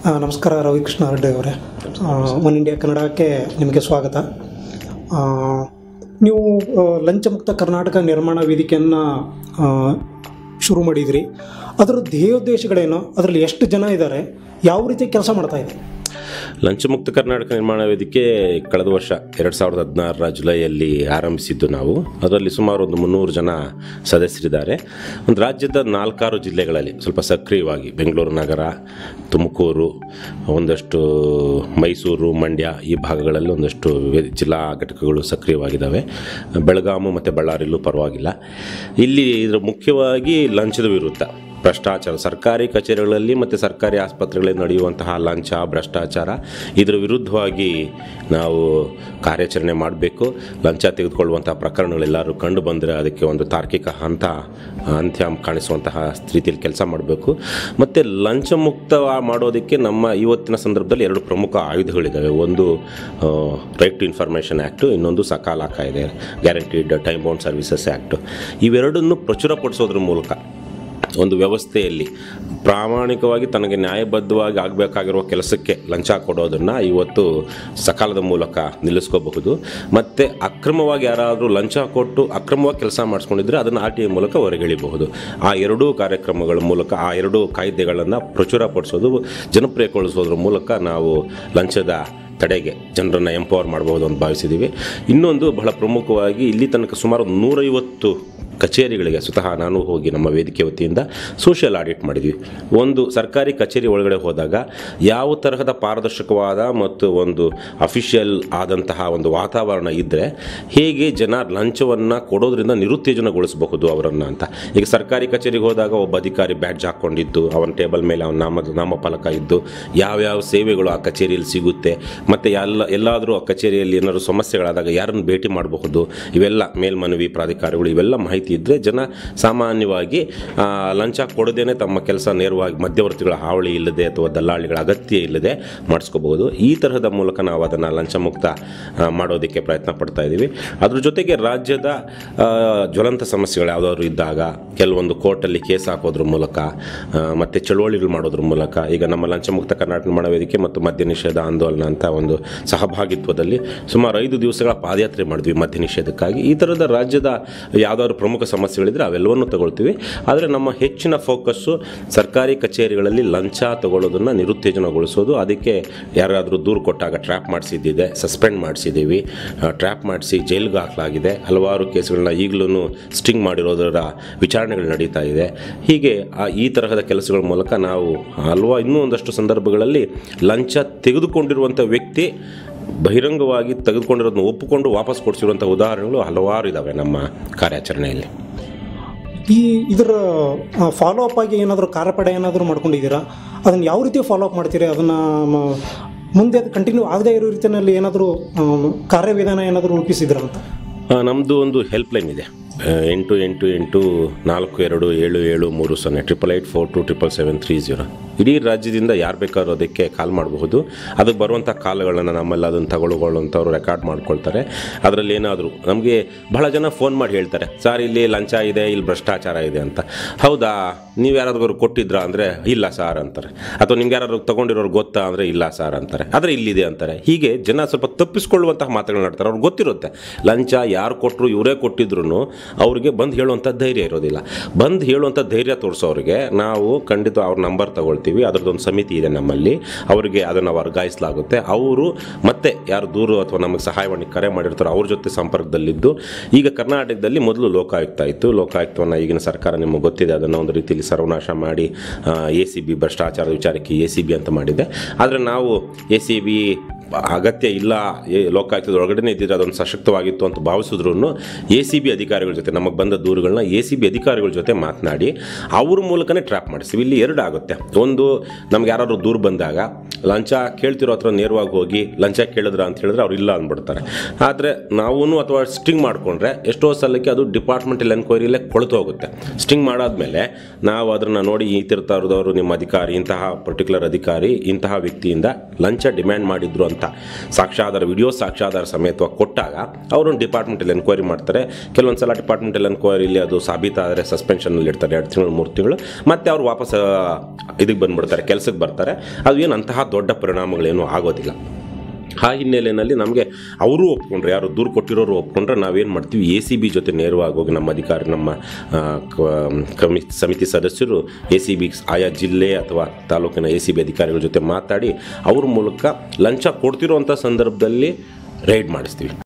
ಆ, ನಮಸ್ಕಾರ ರವಿಕೃಷ್ಣ ರೆಡ್ಡಿ ಅವರೇ ಒನ್ ಇಂಡಿಯಾ ಕನ್ನಡಕ್ಕೆ ನಿಮಗೆ ಸ್ವಾಗತ ಆ, ನೀವು ಆ, ಲಂಚಮುಕ್ತ ಕರ್ನಾಟಕ ನಿರ್ಮಾಣ ವೇದಿಕೆಯನ್ನು ಆ, ಶುರು ಮಾಡಿದಿರಿ ಅದರ ಧ್ಯೇಯೋದ್ದೇಶಗಳೇನು ಅದರಲ್ಲಿ ಎಷ್ಟು ಜನ ಇದ್ದಾರೆ ಯಾವ ರೀತಿ ಕೆಲಸ ಮಾಡ್ತಾ ಇದೆ ಲಂಚಮುಕ್ತ ಕರ್ನಾಟಕ ನಿರ್ಮಾಣ ವೇದಿಕೆ ಕಳೆದ ವರ್ಷ ಎರಡು ಸಾವಿರದ ಹದಿನಾರರ ಜುಲೈಯಲ್ಲಿ ಆರಂಭಿಸಿದ್ದು ನಾವು ಅದರಲ್ಲಿ ಸುಮಾರು ಒಂದು ಮುನ್ನೂರು ಜನ ಸದಸ್ಯರಿದ್ದಾರೆ ಒಂದು ರಾಜ್ಯದ ನಾಲ್ಕಾರು ಜಿಲ್ಲೆಗಳಲ್ಲಿ ಸ್ವಲ್ಪ ಸಕ್ರಿಯವಾಗಿ ಬೆಂಗಳೂರು ನಗರ ತುಮಕೂರು ಒಂದಷ್ಟು ಮೈಸೂರು ಮಂಡ್ಯ ಈ ಭಾಗಗಳಲ್ಲಿ ಒಂದಷ್ಟು ವೇ- ಜಿಲ್ಲಾ ಘಟಕಗಳು ಸಕ್ರಿಯವಾಗಿದ್ದಾವೆ ಬೆಳಗಾಮು ಮತ್ತು ಬಳ್ಳಾರಿಯಲ್ಲೂ ಪರವಾಗಿಲ್ಲ ಇಲ್ಲಿ ಇದರ ಮುಖ್ಯವಾಗಿ ಲಂಚದ ವಿರುದ್ಧ ಭ್ರಷ್ಟಾಚಾರ ಸರ್ಕಾರಿ ಕಚೇರಿಗಳಲ್ಲಿ ಮತ್ತು ಸರ್ಕಾರಿ ಆಸ್ಪತ್ರೆಗಳಲ್ಲಿ ನಡೆಯುವಂತಹ ಲಂಚ ಭ್ರಷ್ಟಾಚಾರ ಇದರ ವಿರುದ್ಧವಾಗಿ ನಾವು ಕಾರ್ಯಾಚರಣೆ ಮಾಡಬೇಕು ಲಂಚ ತೆಗೆದುಕೊಳ್ಳುವಂತಹ ಪ್ರಕರಣಗಳೆಲ್ಲರೂ ಕಂಡು ಬಂದರೆ ಅದಕ್ಕೆ ಒಂದು ತಾರ್ಕಿಕ ಹಂತ ಅಂತ್ಯ ಕಾಣಿಸುವಂತಹ ರೀತಿಯಲ್ಲಿ ಕೆಲಸ ಮಾಡಬೇಕು ಮತ್ತು ಲಂಚ ಮುಕ್ತ ಮಾಡೋದಕ್ಕೆ ನಮ್ಮ ಇವತ್ತಿನ ಸಂದರ್ಭದಲ್ಲಿ ಎರಡು ಪ್ರಮುಖ ಆಯುಧಗಳಿದ್ದಾವೆ ಒಂದು ರೈಟ್ ಟು ಇನ್ಫಾರ್ಮೇಷನ್ ಆ್ಯಕ್ಟು ಇನ್ನೊಂದು ಸಕಾಲ ಕಾಯ್ದೆ guaranteed time bound services act ಇವೆರಡನ್ನು ಪ್ರಚುರಪಡಿಸೋದ್ರ ಮೂಲಕ ಒಂದು ವ್ಯವಸ್ಥೆಯಲ್ಲಿ ಪ್ರಾಮಾಣಿಕವಾಗಿ ತನಗೆ ನ್ಯಾಯಬದ್ಧವಾಗಿ ಆಗಬೇಕಾಗಿರುವ ಕೆಲಸಕ್ಕೆ ಲಂಚ ಕೊಡೋದನ್ನು ಇವತ್ತು ಸಕಾಲದ ಮೂಲಕ ನಿಲ್ಲಿಸ್ಕೋಬಹುದು ಮತ್ತು ಅಕ್ರಮವಾಗಿ ಯಾರಾದರೂ ಲಂಚ ಕೊಟ್ಟು ಅಕ್ರಮವಾಗಿ ಕೆಲಸ ಮಾಡಿಸ್ಕೊಂಡಿದ್ರೆ ಅದನ್ನು ಆರ್ ಟಿ ಐ ಮೂಲಕ ಹೊರಗೆಳಿಬಹುದು ಆ ಎರಡೂ ಕಾರ್ಯಕ್ರಮಗಳ ಮೂಲಕ ಆ ಎರಡೂ ಕಾಯ್ದೆಗಳನ್ನು ಪ್ರಚುರಪಡಿಸೋದು ಜನಪ್ರಿಯಗೊಳಿಸೋದ್ರ ಮೂಲಕ ನಾವು ಲಂಚದ ತಡೆಗೆ ಜನರನ್ನು ಎಂಪವರ್ ಮಾಡಬಹುದು ಅಂತ ಭಾವಿಸಿದ್ದೀವಿ ಇನ್ನೊಂದು ಬಹಳ ಪ್ರಮುಖವಾಗಿ ಇಲ್ಲಿ ತನಕ ಸುಮಾರು ನೂರೈವತ್ತು ಕಚೇರಿಗಳಿಗೆ ಸ್ವತಃ ನಾನು ಹೋಗಿ ನಮ್ಮ ವೇದಿಕೆ ವತಿಯಿಂದ ಸೋಷಿಯಲ್ ಆಡಿಟ್ ಮಾಡಿದ್ವಿ ಒಂದು ಸರ್ಕಾರಿ ಕಚೇರಿ ಒಳಗಡೆ ಹೋದಾಗ ಯಾವ ತರಹದ ಪಾರದರ್ಶಕವಾದ ಮತ್ತು ಒಂದು ಅಫಿಷಿಯಲ್ ಆದಂತಹ ಒಂದು ವಾತಾವರಣ ಇದ್ದರೆ ಹೇಗೆ ಜನ ಲಂಚವನ್ನು ಕೊಡೋದ್ರಿಂದ ನಿರುತ್ತೇಜನಗೊಳಿಸಬಹುದು ಅವರನ್ನು ಅಂತ ಈಗ ಸರ್ಕಾರಿ ಕಚೇರಿಗೆ ಹೋದಾಗ ಒಬ್ಬ ಅಧಿಕಾರಿ ಬ್ಯಾಡ್ಜ್ ಹಾಕ್ಕೊಂಡಿದ್ದು ಅವನ ಟೇಬಲ್ ಮೇಲೆ ಅವನ ನಾಮ ನಾಮಫಲಕ ಇದ್ದು ಯಾವ್ಯಾವ ಸೇವೆಗಳು ಆ ಕಚೇರಿಯಲ್ಲಿ ಸಿಗುತ್ತೆ ಮತ್ತು ಎಲ್ಲ ಎಲ್ಲಾದರೂ ಆ ಕಚೇರಿಯಲ್ಲಿ ಏನಾದರೂ ಸಮಸ್ಯೆಗಳಾದಾಗ ಯಾರನ್ನು ಭೇಟಿ ಮಾಡಬಹುದು ಇವೆಲ್ಲ ಮೇಲ್ಮನವಿ ಪ್ರಾಧಿಕಾರಗಳು ಇವೆಲ್ಲ ಮಾಹಿತಿ ಇದ್ದರೆ ಜನ ಸಾಮಾನ್ಯವಾಗಿ ಆ, ಲಂಚ ಕೊಡದೇನೆ ತಮ್ಮ ಕೆಲಸ ನೇರವಾಗಿ ಮಧ್ಯವರ್ತಿಗಳ ಹಾವಳಿ ಇಲ್ಲದೆ ಅಥವಾ ದಲ್ಲಾಳಿಗಳ ಅಗತ್ಯ ಇಲ್ಲದೆ ಮಾಡಿಸ್ಕೋಬಹುದು ಈ ತರಹದ ಮೂಲಕ ನಾವು ಅದನ್ನು ಲಂಚ ಮುಕ್ತ ಆ, ಮಾಡೋದಕ್ಕೆ ಪ್ರಯತ್ನ ಪಡ್ತಾ ಇದ್ದೀವಿ ಅದ್ರ ಜೊತೆಗೆ ರಾಜ್ಯದ ಆ, ಜ್ವಲಂತ ಸಮಸ್ಯೆಗಳು ಯಾವುದಾದ್ರು ಇದ್ದಾಗ ಕೆಲವೊಂದು ಕೋರ್ಟಲ್ಲಿ ಕೇಸ್ ಹಾಕೋದ್ರ ಮೂಲಕ ಆ, ಮತ್ತೆ ಚಳುವಳಿಗಳು ಮಾಡೋದ್ರ ಮೂಲಕ ಈಗ ನಮ್ಮ ಲಂಚಮುಕ್ತ ಕರ್ನಾಟಕ ನಿರ್ಮಾಣ ವೇದಿಕೆ ಮತ್ತು ಮದ್ಯ ನಿಷೇಧ ಆಂದೋಲನ ಅಂತ ಒಂದು ಸಹಭಾಗಿತ್ವದಲ್ಲಿ ಸುಮಾರು ಐದು ದಿವಸಗಳ ಪಾದಯಾತ್ರೆ ಮಾಡಿದ್ವಿ ಮದ್ಯ ನಿಷೇಧಕ್ಕಾಗಿ ಈ ಥರದ ರಾಜ್ಯದ ಯಾವುದಾದ್ರು ಪ್ರಮುಖ ಸಮಸ್ಯೆಗಳಿದ್ರೆ ಅವೆಲ್ಲವನ್ನೂ ತಗೊಳ್ತೀವಿ ಆದರೆ ನಮ್ಮ ಹೆಚ್ಚಿನ ಫೋಕಸ್ಸು ಸರ್ಕಾರಿ ಕಚೇರಿಗಳಲ್ಲಿ ಲಂಚ ತಗೊಳ್ಳೋದನ್ನು ನಿರುತ್ತೇಜನಗೊಳಿಸೋದು ಅದಕ್ಕೆ ಯಾರಾದರೂ ದೂರು ಕೊಟ್ಟಾಗ ಟ್ರ್ಯಾಪ್ ಮಾಡಿಸಿದ್ದಿದೆ ಸಸ್ಪೆಂಡ್ ಮಾಡಿಸಿದ್ದೀವಿ ಟ್ರ್ಯಾಪ್ ಮಾಡಿಸಿ ಜೈಲಿಗೆ ಹಾಕಲಾಗಿದೆ ಹಲವಾರು ಕೇಸ್ಗಳನ್ನ ಈಗಲೂ ಸ್ಟಿಂಗ್ ಮಾಡಿರೋದರ ವಿಚಾರಣೆಗಳು ನಡೀತಾ ಇದೆ ಹೀಗೆ ಆ ಈ ತರಹದ ಕೆಲಸಗಳ ಮೂಲಕ ನಾವು ಹಲವಾ ಇನ್ನೂ ಒಂದಷ್ಟು ಸಂದರ್ಭಗಳಲ್ಲಿ ಲಂಚ ತೆಗೆದುಕೊಂಡಿರುವಂಥ ವ್ಯಕ್ತಿ ಬಹಿರಂಗವಾಗಿ ತೆಗೆದುಕೊಂಡಿರೋದನ್ನ ಒಪ್ಪಿಕೊಂಡು ವಾಪಸ್ ಕೊಡಿಸಿರುವಂಥ ಉದಾಹರಣೆಗಳು ಹಲವಾರು ಇದ್ದಾವೆ ನಮ್ಮ ಕಾರ್ಯಾಚರಣೆಯಲ್ಲಿ ಈ ಇದರ ಫಾಲೋ ಅಪ್ ಆಗಿ ಏನಾದರೂ ಕಾರ್ಯಪಡೆ ಏನಾದರೂ ಮಾಡ್ಕೊಂಡಿದ್ದೀರಾ ಅದನ್ನು ಯಾವ ರೀತಿ ಫಾಲೋ ಅಪ್ ಮಾಡ್ತೀರಿ ಅದನ್ನು ಮುಂದೆ ಅದು ಕಂಟಿನ್ಯೂ ಆಗದೇ ಇರೋ ರೀತಿಯಲ್ಲಿ ಏನಾದರೂ ಕಾರ್ಯವಿಧಾನ ಏನಾದರೂ ರೂಪಿಸಿದ್ರಾ ಅಂತ ನಮ್ಮದು ಒಂದು ಹೆಲ್ಪ್ಲೈನ್ ಇದೆ ಆ, ಎಂಟು ಎಂಟು ಎಂಟು ನಾಲ್ಕು ಎರಡು ಏಳು ಏಳು ಮೂರು ಸೊನ್ನೆ triple eight four two triple seven three zero ಇಡೀ ರಾಜ್ಯದಿಂದ ಯಾರು ಬೇಕಾದ್ರೂ ಅದಕ್ಕೆ ಕಾಲ್ ಮಾಡಬಹುದು ಅದಕ್ಕೆ ಬರುವಂಥ ಕಾಲ್ಗಳನ್ನು ನಮ್ಮಲ್ಲಿ ಅದನ್ನು ತಗೊಳ್ಕೊಳ್ಳುವಂಥವ್ರು ರೆಕಾರ್ಡ್ ಮಾಡ್ಕೊಳ್ತಾರೆ ಅದರಲ್ಲಿ ಏನಾದರೂ ನಮಗೆ ಬಹಳ ಜನ ಫೋನ್ ಮಾಡಿ ಹೇಳ್ತಾರೆ ಸರ್ ಇಲ್ಲಿ ಲಂಚ ಇದೆ ಇಲ್ಲಿ ಭ್ರಷ್ಟಾಚಾರ ಇದೆ ಅಂತ ಹೌದಾ ನೀವು ಯಾರಾದ್ರೂ ಕೊಟ್ಟಿದ್ರಾ ಅಂದರೆ ಇಲ್ಲ ಸಾರ್ ಅಂತಾರೆ ಅಥವಾ ನಿಮ್ಗೆ ಯಾರಾದ್ರು ತಗೊಂಡಿರೋರು ಗೊತ್ತಾ ಅಂದರೆ ಇಲ್ಲ ಸಾರ್ ಅಂತಾರೆ ಆದರೆ ಇಲ್ಲಿದೆ ಅಂತಾರೆ ಹೀಗೆ ಜನ ಸ್ವಲ್ಪ ತಪ್ಪಿಸ್ಕೊಳ್ಳುವಂತಹ ಮಾತುಗಳನ್ನ ಆಡ್ತಾರೆ ಅವ್ರಿಗೆ ಗೊತ್ತಿರುತ್ತೆ ಲಂಚ ಯಾರು ಕೊಟ್ಟರು ಇವರೇ ಕೊಟ್ಟಿದ್ರು ಅವ್ರಿಗೆ ಬಂದು ಹೇಳುವಂಥ ಧೈರ್ಯ ಇರೋದಿಲ್ಲ ಬಂದು ಹೇಳುವಂಥ ಧೈರ್ಯ ತೋರಿಸೋರಿಗೆ ನಾವು ಖಂಡಿತ ಅವ್ರ ನಂಬರ್ ತಗೊಳ್ತೀವಿ ಅದರದ್ದೊಂದು ಸಮಿತಿ ಇದೆ ನಮ್ಮಲ್ಲಿ ಅವರಿಗೆ ಅದನ್ನು ವರ್ಗಾಯಿಸಲಾಗುತ್ತೆ ಅವರು ಮತ್ತೆ ಯಾರು ದೂರು ಅಥವಾ ನಮಗೆ ಸಹಾಯವಾಣಿ ಕರೆ ಮಾಡಿರ್ತಾರೋ ಅವ್ರ ಜೊತೆ ಸಂಪರ್ಕದಲ್ಲಿದ್ದು ಈಗ ಕರ್ನಾಟಕದಲ್ಲಿ ಮೊದಲು ಲೋಕಾಯುಕ್ತ ಇತ್ತು ಲೋಕಾಯುಕ್ತವನ್ನು ಈಗಿನ ಸರ್ಕಾರ ನಿಮಗೆ ಗೊತ್ತಿದೆ ಅದನ್ನು ಒಂದು ರೀತಿಯಲ್ಲಿ ಸರ್ವನಾಶ ಮಾಡಿ ಎ ಸಿ ಬಿ ಭ್ರಷ್ಟಾಚಾರದ ವಿಚಾರಕ್ಕೆ ಎ ಸಿ ಬಿ ಅಂತ ಮಾಡಿದೆ ಆದರೆ ನಾವು ಎ ಸಿ ಬಿ ಅಗತ್ಯ ಇಲ್ಲ ಏ ಲೋಕಾಯುಕ್ತದ ಒಳಗಡೆ ಇದ್ದಿದ್ರೆ ಅದೊಂದು ಸಶಕ್ತವಾಗಿತ್ತು ಅಂತ ಭಾವಿಸಿದ್ರು ಎ ಸಿ ಬಿ ಅಧಿಕಾರಿಗಳ ಜೊತೆ ನಮಗೆ ಬಂದ ದೂರುಗಳನ್ನ ಎ ಸಿ ಬಿ ಅಧಿಕಾರಿಗಳ ಜೊತೆ ಮಾತನಾಡಿ ಅವ್ರ ಮೂಲಕನೇ ಟ್ರ್ಯಾಪ್ ಮಾಡಿಸ್ತೀವಿ ಇಲ್ಲಿ ಎರಡು ಆಗುತ್ತೆ ಒಂದು ನಮ್ಗೆ ಯಾರಾದ್ರು ದೂರು ಬಂದಾಗ ಲಂಚ ಕೇಳ್ತಿರೋ ಹತ್ರ ನೇರವಾಗಿ ಹೋಗಿ ಲಂಚ ಕೇಳಿದ್ರ ಅಂತ ಹೇಳಿದ್ರೆ ಅವ್ರು ಇಲ್ಲ ಅಂದ್ಬಿಡ್ತಾರೆ ಆದರೆ ನಾವು ಅಥವಾ ಸ್ಟಿಂಗ್ ಮಾಡಿಕೊಂಡ್ರೆ ಎಷ್ಟೋ ಸಲಕ್ಕೆ ಅದು ಡಿಪಾರ್ಟ್ಮೆಂಟಲ್ ಎನ್ಕ್ವೈರಿಯಲ್ಲೇ ಕೊಳ್ತು ಹೋಗುತ್ತೆ ಸ್ಟಿಂಗ್ ಮಾಡಾದ್ಮೇಲೆ ನಾವು ಅದನ್ನು ನೋಡಿ ಈ ತಿರ್ತಾರದವರು ನಿಮ್ಮ ಅಧಿಕಾರಿ ಇಂತಹ ಪರ್ಟಿಕ್ಯುಲರ್ ಅಧಿಕಾರಿ ಇಂತಹ ವ್ಯಕ್ತಿಯಿಂದ ಲಂಚ ಡಿಮ್ಯಾಂಡ್ ಮಾಡಿದ್ರು ಅಂತ ಸಾಕ್ಷ್ಯಾಧಾರ ವಿಡಿಯೋ ಸಾಕ್ಷ್ಯಾಧಾರ ಸಮೇತವಾಗಿ ಕೊಟ್ಟಾಗ ಅವರು ಡಿಪಾರ್ಟ್ಮೆಂಟಲ್ಲಿ ಎನ್ಕ್ವೈರಿ ಮಾಡ್ತಾರೆ ಕೆಲವೊಂದು ಸಲ ಡಿಪಾರ್ಟ್ಮೆಂಟಲ್ ಎನ್ಕ್ವೈರಿಲಿ ಅದು ಸಾಬೀತಾದರೆ ಸಸ್ಪೆನ್ಷನಲ್ಲಿ ಇಡ್ತಾರೆ ಎರಡು ತಿಂಗಳು ಮೂರು ತಿಂಗಳು ಮತ್ತೆ ಅವ್ರು ವಾಪಸ್ ಇದಕ್ಕೆ ಬಂದ್ಬಿಡ್ತಾರೆ ಕೆಲಸಕ್ಕೆ ಬರ್ತಾರೆ ಅದು ಏನು ಅಂತಹ ದೊಡ್ಡ ಪರಿಣಾಮಗಳೇನು ಆಗೋದಿಲ್ಲ ಆ ಹಿನ್ನೆಲೆಯಲ್ಲಿ ನಮಗೆ ಅವರು ಒಪ್ಕೊಂಡ್ರೆ ಯಾರು ದೂರು ಕೊಟ್ಟಿರೋರು ಒಪ್ಕೊಂಡ್ರೆ ನಾವೇನು ಮಾಡ್ತೀವಿ ಎ ಸಿ ಬಿ ಜೊತೆ ನೇರವಾಗಿ ಹೋಗಿ ನಮ್ಮ ಅಧಿಕಾರಿ ನಮ್ಮ ಆ, ಕ- ಕಮಿ ಸಮಿತಿ ಸದಸ್ಯರು ಎ ಸಿ ಬಿ ಆಯಾ ಜಿಲ್ಲೆ ಅಥವಾ ತಾಲೂಕಿನ ಎ ಸಿ ಬಿ ಅಧಿಕಾರಿಗಳ ಜೊತೆ ಮಾತಾಡಿ ಅವ್ರ ಮೂಲಕ ಲಂಚ ಕೊಡ್ತಿರೋಂಥ ಸಂದರ್ಭದಲ್ಲಿ ರೈಡ್ ಮಾಡಿಸ್ತೀವಿ